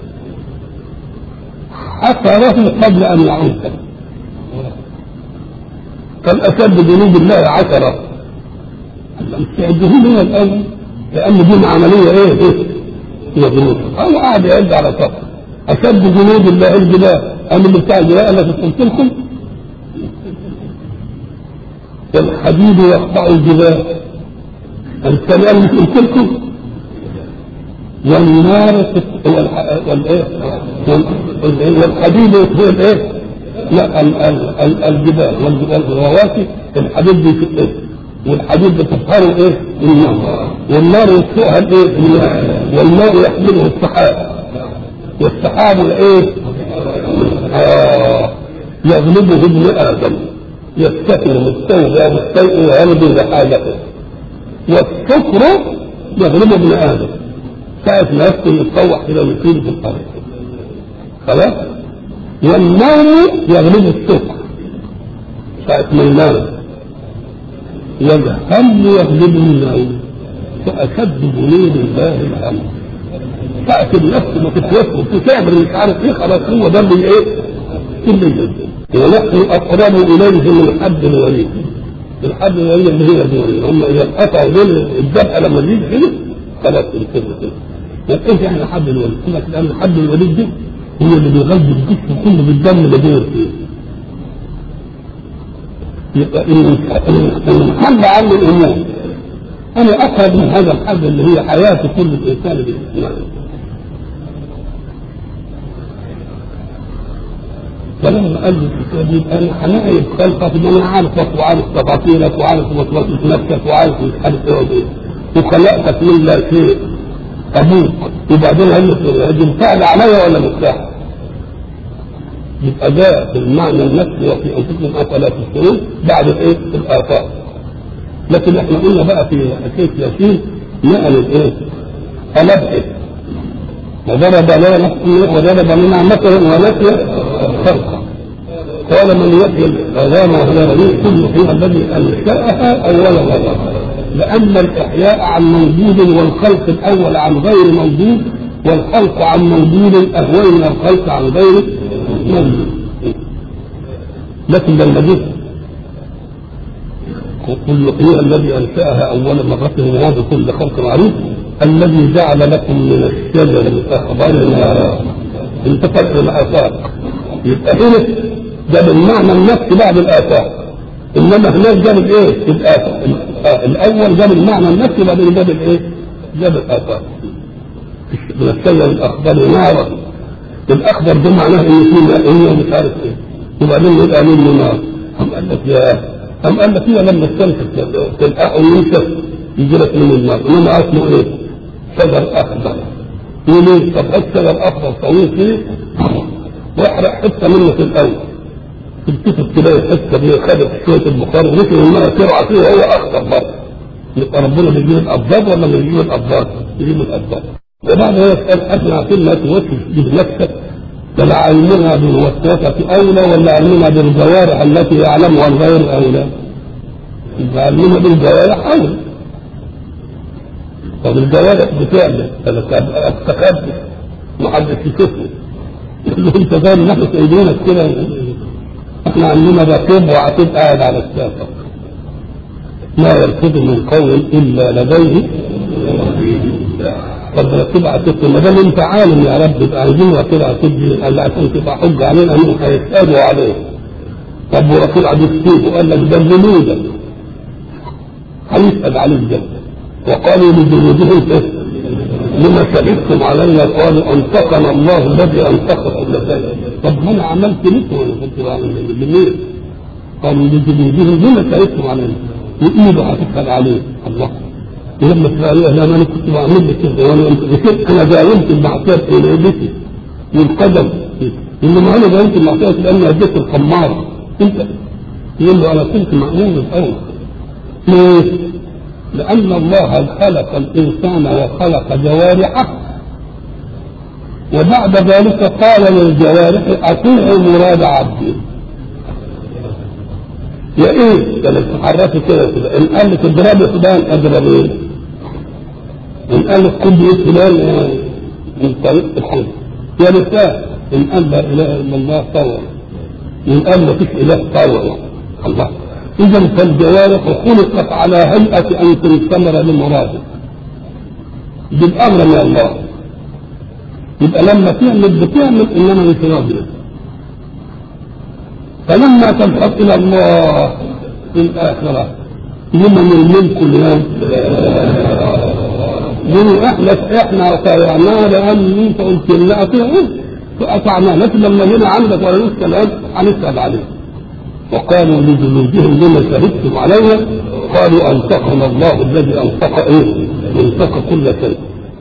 حفره قبل ان يعود كان اشد جنود الله عشره استعدهم من الاول لان دي عمليه ايه ايه هي جنود هو قاعد يعد على سطر اشد جنود الله الجبال اما اللي بتاع الجبال انا قلت لكم والحديد يقطع الجبال الكلام مش قلت لكم والنار والحديد يطفئ الايه؟ لا الجبال والرواسي الحديد بيطفئ والحديد بتطهره ايه؟ النار والنار يطفئها الايه؟ الماء والماء يحمله السحاب والسحاب الايه؟ آه يغلبه ابن ادم يستكن مستوجع مستيء ويرضي لحاجته والسكر يغلب ابن ادم ساعة ما يسكن يتطوح كده ويطير في الارض خلاص والنوم يغلب السكر ساعة ما ينام والهم يغلب النوم فأشد جنود الله الهم ساعة النفس ما تتوسط وتعمل مش عارف ايه خلاص هو ده اللي ايه اللي يجد ونحن اقرب اليه من حد الوريد الحد الوريد اللي هي دول هم اذا قطعوا بين الذبحه لما تيجي كده خلاص كده كده ما تقولش احنا حد الوريد يقول لك لان حد الوريد ده هو اللي بيغذي الجسم كله بالدم اللي دور فيه يبقى المحل عنه الامور انا اقرب من هذا الحد اللي هي حياه كل انسان بالاسلام فلما قال لي الكتاب يبقى انا هنعرف خلقك ما انا عارفك وعارف تفاصيلك وعارف وسوسه نفسك وعارف مش عارف ايه وايه وخلقتك من لا شيء ابوك وبعدين قال لك انفعل عليا ولا مفتاح؟ يبقى ده في المعنى النفسي وفي انفسكم افلا تبصرون بعد الايه؟ الافاق لكن احنا قلنا بقى في حكايه ياسين نقل الايه؟ قلبها وضرب لنا وضرب لنا مثلا ونسي خلقه قال من يحيي العظام وهي رميم كل شيء الذي انشاها اول مره لان الاحياء عن موجود والخلق الاول عن غير موجود والخلق عن موجود اهون من الخلق عن غير موجود لكن لما جه كل هي الذي انشاها اول مره وهذا كل خلق معروف الذي جعل لكم من الشجر الاخضر نارا انتقل الافاق يبقى هنا ده بالمعنى النفسي بعد الافاق انما هناك جاب الايه؟ الافاق الاول جاب المعنى النفسي بعدين جاب الايه؟ جاب الافاق من الشجر الاخضر نارا الاخضر ده معناه ان في مائيه ومش عارف ايه وبعدين يبقى منه نار قام قال لك يا قام قال لك هي لما الشمس تلقاه وينشف يجي لك من النار انما اسمه ايه؟ شجر اخضر يقول طب الشجر اخضر طويل كده واحرق حته منه في الاول تلتفت تلاقي الحته دي خدت شويه البخار ونسي الماء ترعى فيه هو اخضر برضه يبقى ربنا بيجيب الابضاد ولا بيجيب الابضاد؟ بيجيب الابضاد وبعد ما يسال احنا عارفين ما توسوس به نفسك بل علمنا بالوسوسه اولى ولا علمنا بالجوارح التي يعلمها الغير اولى؟ يبقى علمنا بالجوارح اولى طب الجوارح بتعمل انا استخبي محدش يشوفني يقول له انت فاهم ان احنا سايبينك كده احنا عندنا رقيب وعتيب قاعد على الساقه لا يلفظ من قول الا لديه طب تبقى تبقى ما دام انت عالم يا رب يبقى عايزين كده تدي قال عشان تبقى حجه علينا انهم هيسالوا عليه طب ورسول عبد السيف قال لك ده جنودك هيسال عليك ده وقالوا لجنودهم لما شهدتم علينا قالوا انطقنا الله الذي انطق كل شيء طب ما انا عملت مثل وانا كنت بعمل لمين؟ قالوا لجنودهم لما شهدتم علينا وايده هتسال عليه الله ولما تلاقيها لا انا كنت بعمل لك كده وانا انا داومت المعصيه في ليلتي والقدم انما انا داومت المعصيه لاني اديت الخماره انت يقول له انا كنت مامون الاول ليه؟ لان الله خلق الانسان وخلق جوارحه وبعد ذلك قال للجوارح اطيعوا مراد عبدي يا ايه كانت تحركي كده كده ان قال لك اضربي فلان اضرب ايه ان قال لك خد ايه فلان من طريق الحج يا نساء ان قال لا اله الا الله طوع ان قال ما فيش اله طوع الله اذا فالجوارح خلقت على هيئه ان تنثمر لمراده بالامر من الله يبقى لما تعمل بتعمل انما مش راضيه فلما تذهب الى الله في الاخره لمن الملك اليوم من احنا احنا طيعناه لان انت قلت لنا اطيعوه فاطعناه لكن لما جينا عندك ولا لسه الان هنسال عليه وقالوا لجنودهم لما شهدتم علينا قالوا انطقنا الله الذي انطق ايه؟ انطق كل شيء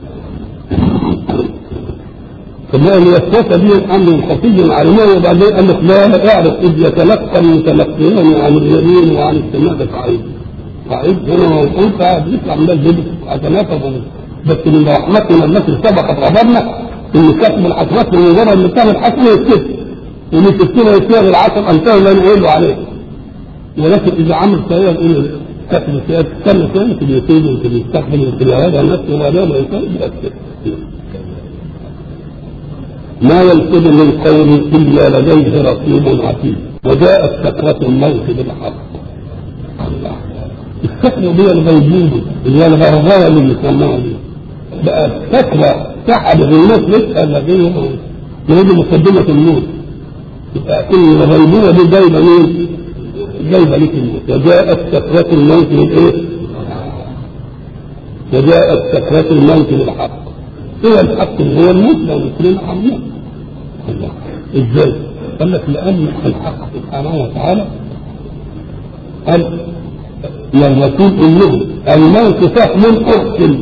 فما الوسوسه دي امر خفي علمه وبعدين قال لك لا اعرف اذ يتلقى المتلقيان عن اليمين وعن الشمال قعيد قعيد هنا وانت قاعد يطلع من البيت اتنافس بس من رحمتنا التي سبقت غضبنا ان كتب الحسنات من مجرد ان كان الحسنه يكتب ومن تكتبها يصير العشر انتهى لا نقول له عليه ولكن اذا عمل سيئه يقول كتب السيئه تستنى سنه يمكن يصيب يمكن يستقبل يمكن يراجع نفسه ولا ما يصيب ما يلفظ من قول الا لديه رقيب عتيد وجاءت سكرة الموت بالحق الله السكرة دي الغيبوبة اللي هي الغرغرة اللي بيسموها دي بقى السكرة سحب الناس لسه الذين يريد مقدمة الموت يبقى كل الغيبوبة دي جايبة مين؟ جايبة لك الموت وجاءت سكرة الموت من ايه؟ وجاءت سكرة الموت بالحق هو الحق هو الموت لو كلنا حمود ازاي؟ قال لك لان الحق سبحانه وتعالى قال للرسول انه الموت فهم اقتل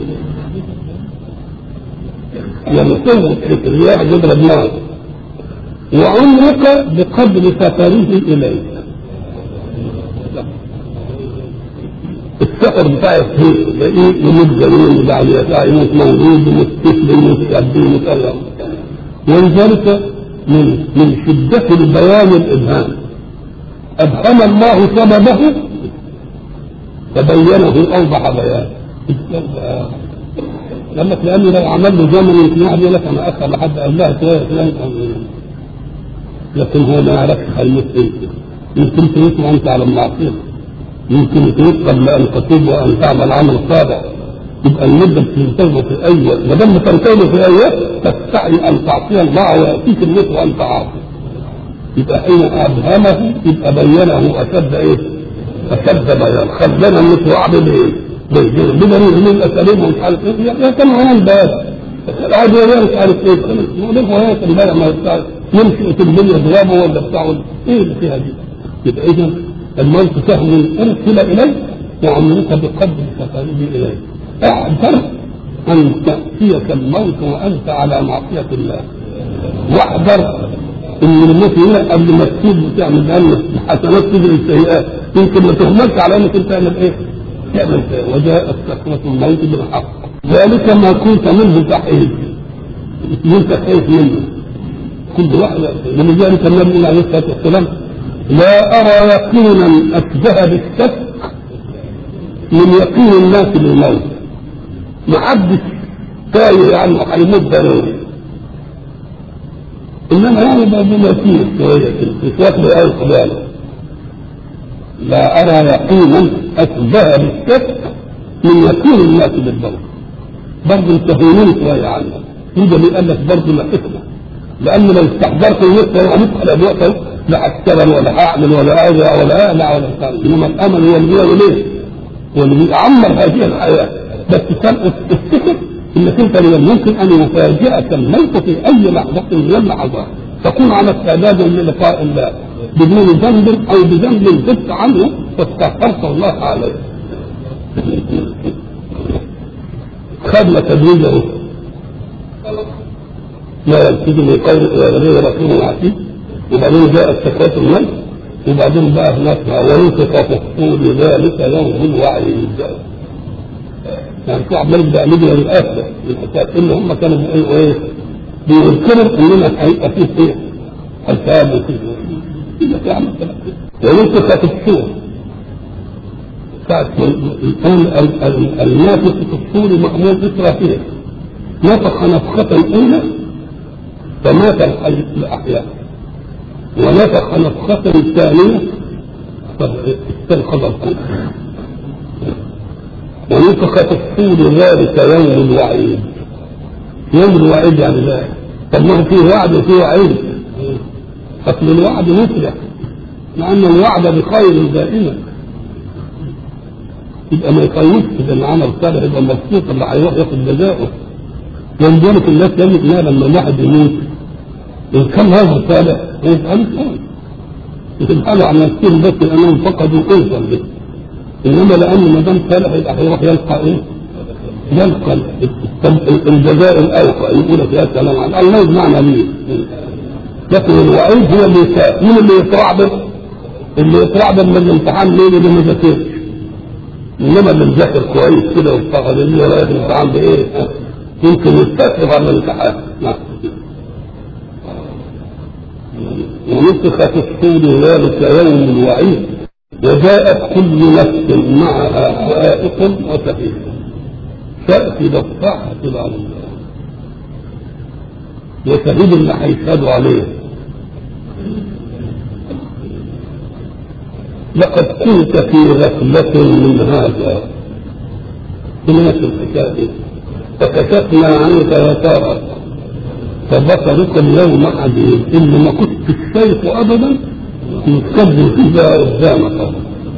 يعني قوة الرياح يضرب نار وعمرك بقدر سفره اليك السفر بتاع الطريق ايه يموت جنين بعد يسعى يموت مولود يموت طفل يموت اب يموت الله ولذلك من من شدة البيان الإبهام أبهم الله سببه فبينه أوضح بيان قال لك لأنه لو عمل له زمن يمكن واحد يقول لك أنا أسأل لحد قال لها شوية فلان لكن هو ما يعرفش هيموت إمتى يمكن تموت وأنت على المعصية يمكن تموت قبل أن تتوب وأن تعمل عمل صالح يبقى المدة تنتهي في أي وقت ما دام تنتهي في أي وقت تستحي أن تعصي الله ويأتيك الموت وأنت عاصي يبقى حين أبهمه يبقى بينه أشد إيه؟ أشد بيان خلنا الموت وأعمل إيه؟ بدليل من الأساليب ومش عارف إيه يا كان هو باب العاد مش عارف إيه مؤلف وهي امبارح ما بتاع يمشي في الدنيا يضربه ولا بتاع إيه اللي فيها دي؟ يبقى إذا الموت سهم أرسل إليه وعملك بقدر سفره إليه احذر ان تاتيك الموت وانت على معصيه الله واحذر ان الموت هنا قبل ما تسيب وتعمل لان الحسنات تجري السيئات يمكن ما تهملش على انك انت تعمل ايه؟ تعمل ايه؟ وجاءت سكرة الموت بالحق ذلك ما كنت منه تحيد انت خايف منه كل واحد ولذلك النبي عليه الصلاه والسلام لا ارى يقينا اشبه بالشك من يقين الناس بالموت محدش تايه عنه هيموت ضروري انما يعني بقى بمسير شويه كده يتواصل اي قباله لا ارى يقينا اشبه بالشك من يقين الناس بالموت برضه تهونين شويه عنها وده اللي قال لك برضه لا حكمه لان لو استحضرت النفس هندخل الوقت لا هشتغل ولا هعمل ولا ارجع ولا اقلع ولا بتاع انما الامل هو اللي هو ليه؟ هو اللي بيعمر هذه الحياه بس كان افتكر انك انت ممكن ان يفاجئك الموت في اي لحظه من اللحظات تكون على استعداد للقاء الله بدون ذنب او بذنب زدت عنه فاستغفرت الله عليه خدنا تدريجه لا يلتزم من قول غير رسول عتيد وبعدين جاءت سكرات الموت وبعدين بقى هناك ونفخ في الصور ذلك يوم الوعيد يعني في عمال بقى نجري للاخر للاساس ان هم كانوا بيقولوا ايه بيذكروا اننا هيبقى فيه ايه حساب وكده كده في عمل ونفخ في الصور ساعة الآن النافخ في الصور مأمور إسرافيل نفخ نفخة أولى فمات الحي الأحياء ونفخ نفخة ثانية فاستيقظ القلب ونفخ في الصور ذلك يوم الوعيد يوم الوعيد يعني لا طب ما هو فيه وعد وفيه وعيد اصل الوعد مفرح لان الوعد بخير دائما يبقى ما يخيبش اذا العمل صالح يبقى مبسوط اللي هيروح ياخد جزاؤه ولذلك الناس يجب انها لما الواحد يموت ان كان هذا صالح يبقى له خير يتبقى على نفسهم بس لانهم فقدوا انسا به انما لان ما دام صالح يبقى هيروح يلقى ايه؟ يلقى الجزاء الاوفى يقول لك يا سلام على الله يجمعنا ليه لكن الوعيد هو اللي يساء مين اللي يترعبر؟ اللي يترعبر من الامتحان ليه اللي ما ذاكرش انما اللي مذاكر كويس كده وفقد اللي رايح الامتحان بايه؟ يمكن يستسرف على الامتحان ونفخ في الصور ذلك يوم الوعيد وجاءت كل نفس معها سائق وسفينة تأتي بالصحة على الله وشهيد اللي هيشهدوا عليه لقد كنت في غفلة من هذا سمعت الحكاية فكشفنا عنك غطاءك فبصرك اليوم حديد اللي ما كنت شايفه ابدا يتكلم فيها قدامك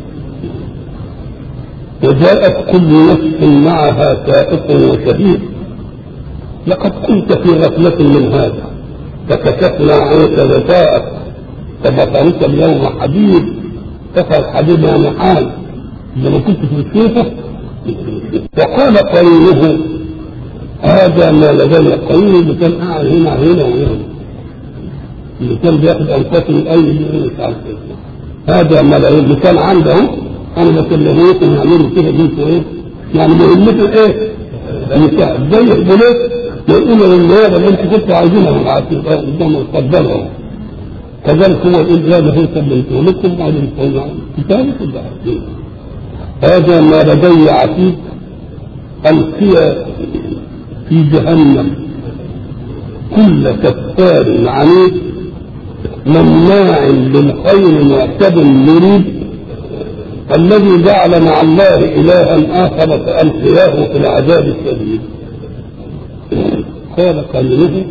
وجاءت كل نفس معها سائق وشهيد لقد كنت في غفلة من هذا فكشفنا عنك غطاءك فبصرك اليوم حديد كفى الحديد يعني حال لما كنت بتشوفه وقال قرينه هذا ما لدي قرين اللي كان قاعد هنا هنا وهنا اللي كان بياخد انفاس من اي مش عارف ايه هذا ما لدي اللي كان عنده انا بكلمه يعملوا فيها بنته ايه يعني مهمته ايه؟ نساء زي البوليس يقول للولاد اللي انتوا كنتوا عايزينها قدام اتفضلوا كذلك هو الإنسان هو سبيته لكم وبعدين كتابة هذا ما لدي عتيد ألقي في جهنم كل كفار عنيد مناع للخير معتد مريد الذي جعل مع الله إلها آخر فألقياه في العذاب الشديد قال قليله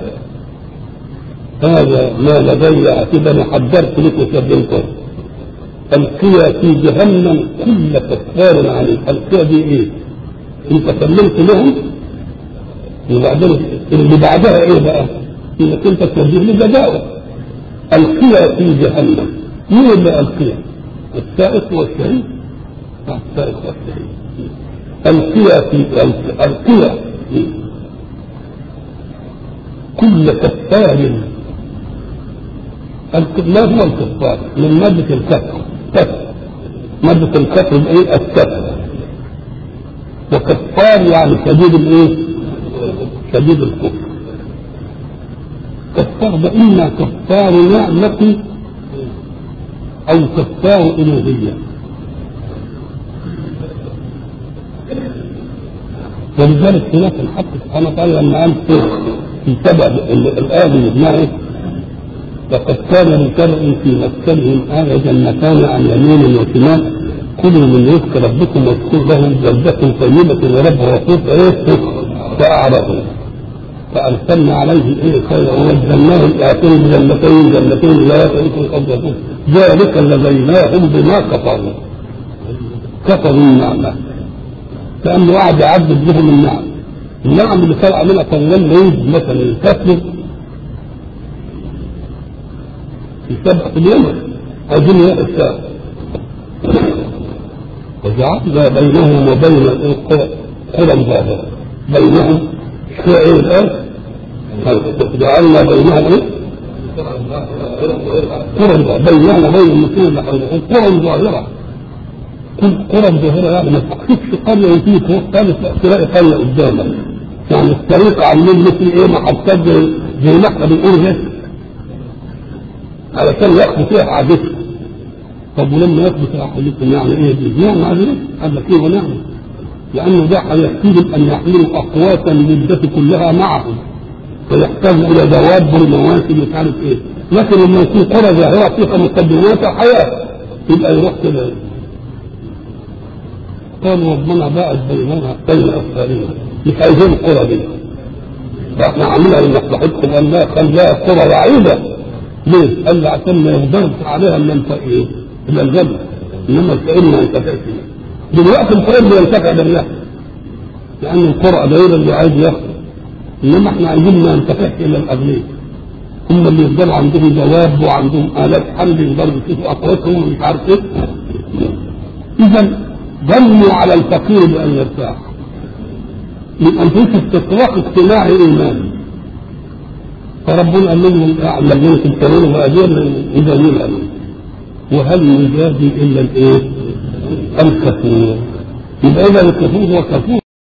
هذا ما لدي عتيد انا حذرت لك وسبنته القيا في جهنم كل كفار عن القيا دي ايه؟ انت كلمت لهم وبعدين اللي بعدها ايه بقى؟ انك انت توديه لجزاؤه القيا في جهنم مين اللي القيا؟ السائق والشهيد السائق والشهيد القيا في القيا كل كفار ما هو الكفار؟ من مادة الكفر كفر مادة الكفر بإيه؟ الكفر وكفار يعني شديد الإيه؟ شديد الكفر كفار ده إما كفار نعمة أو كفار ألوهية ولذلك هناك الحق سبحانه وتعالى لما قال في سبع الآية اللي بنعرف لقد كان لشرع في مسكنهم آية جنتان عن يمين وشمال كلوا من رزق ربكم واشكروا له بلدة طيبة ورب غفور ايه فأعرضوا فأرسلنا عليه إيه خيرا ووزناه الآخرين جنتين جنتين لا يطيقون قبلهم ذلك لديناهم بما كفروا كفروا النعمة كأنه قاعد يعذب بهم النعم النعم اللي طلع منها كان لما يجي مثلا الكفر في سبعة اليمن عايزين يلاقي الساعة وجعلنا بينهم وبين القرى قرى ظاهرة بينهم شو ايه الآن؟ جعلنا بينهم ايه؟ قرى بينهم وبين المسلمين اللي حولهم قرى ظاهرة كل قرى ظاهرة يعني ما تحكيش قرية وتيجي فوق ثالث تلاقي قرية قدامك يعني الطريق عاملين مثل ايه محطات زي زي ما احنا بنقول هيك علشان ياخدوا فيها حاجتهم طب ولما يثبت حاجتهم يعني ايه دي؟ نعمة عليه قال لك ايه ونعمة لأنه ده هيحتاج أن يحملوا أقوات المدة كلها معهم فيحتاج إلى دواب والمواسم مش عارف إيه لكن لما يكون قرى ظاهرة فيها مقدمات حياة يبقى يروح كده قالوا ربنا باعد بيننا بين أسفارنا مش عايزين القرى دي فاحنا عاملينها لمصلحتكم قال لا خليها قرى بعيدة ليه؟ قال لي عشان ما يقدرش عليها الا انت ايه؟ الا الجنة انما الفقير ما ينتفعش بيها دلوقتي الفقير بينتفع بالله لان القرى دايره اللي عايز ياخد انما احنا عايزين ما ينتفعش الا الاغنياء هم اللي يفضلوا عندهم دواب وعندهم الات حمل يقدروا يشوفوا اقواتهم ومش عارف ايه اذا ظنوا على الفقير بان يرتاح يبقى في استطراق اجتماعي ايماني فربنا قال لهم الذين تبتلون واجر اذا يلعنوا وهل يجازي الا الايه؟ الكفور يبقى اذا الكفور هو كفور